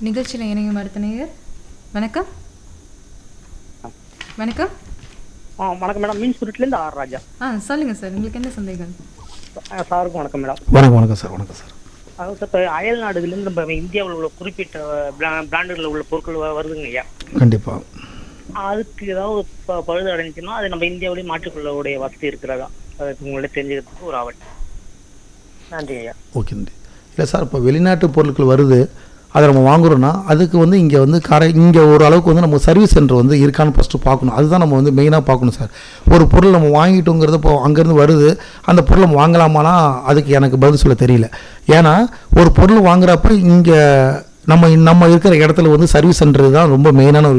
நிகழ்ச்சியில் இணையும் அடுத்த நேயர் வணக்கம் வணக்கம் ஆ வணக்கம் மேடம் மீன் ஸ்பிரிட்லேருந்து ஆர் ராஜா ஆ சொல்லுங்கள் சார் உங்களுக்கு என்ன சந்தேகம் ஆ, சாருக்கும் வணக்கம் மேடம் வணக்கம் வணக்கம் சார் வணக்கம் சார் அதாவது சார் இப்போ அயல் நாடுகள்லேருந்து நம்ம இந்தியாவில் உள்ள குறிப்பிட்ட பிராண்டுகளில் உள்ள பொருட்கள் வ- வருதுங்க ஐயா கண்டிப்பாக அதுக்கு ஏதாவது ப- பழுது அடைஞ்சுன்னா அது நம்ம இந்தியாவிலேயே மாற்றிக்கொள்ளக்கூடிய வசதி இருக்கிறதா அதுக்கு உங்கள்ட்ட தெரிஞ்சுக்கிறதுக்கு ஒரு ஆவல் நன்றி ஐயா ஓகே நன்றி இல்லை சார் இப்போ வெளிநாட்டு பொருட்கள் வருது அதை நம்ம வாங்குறோன்னா அதுக்கு வந்து இங்கே வந்து கரை இங்கே ஒரு அளவுக்கு வந்து நம்ம சர்வீஸ் சென்டர் வந்து இருக்கான்னு ஃபஸ்ட்டு பார்க்கணும் அதுதான் நம்ம வந்து மெயினாக பார்க்கணும் சார் ஒரு பொருள் நம்ம வாங்கிட்டோங்கிறது இப்போ அங்கேருந்து வருது அந்த பொருள் நம்ம வாங்கலாமானா அதுக்கு எனக்கு பதில் சொல்ல தெரியல ஏன்னா ஒரு பொருள் வாங்குறப்ப இங்கே நம்ம நம்ம இருக்கிற இடத்துல வந்து சர்வீஸ் சென்டர் தான் ரொம்ப மெயினான ஒரு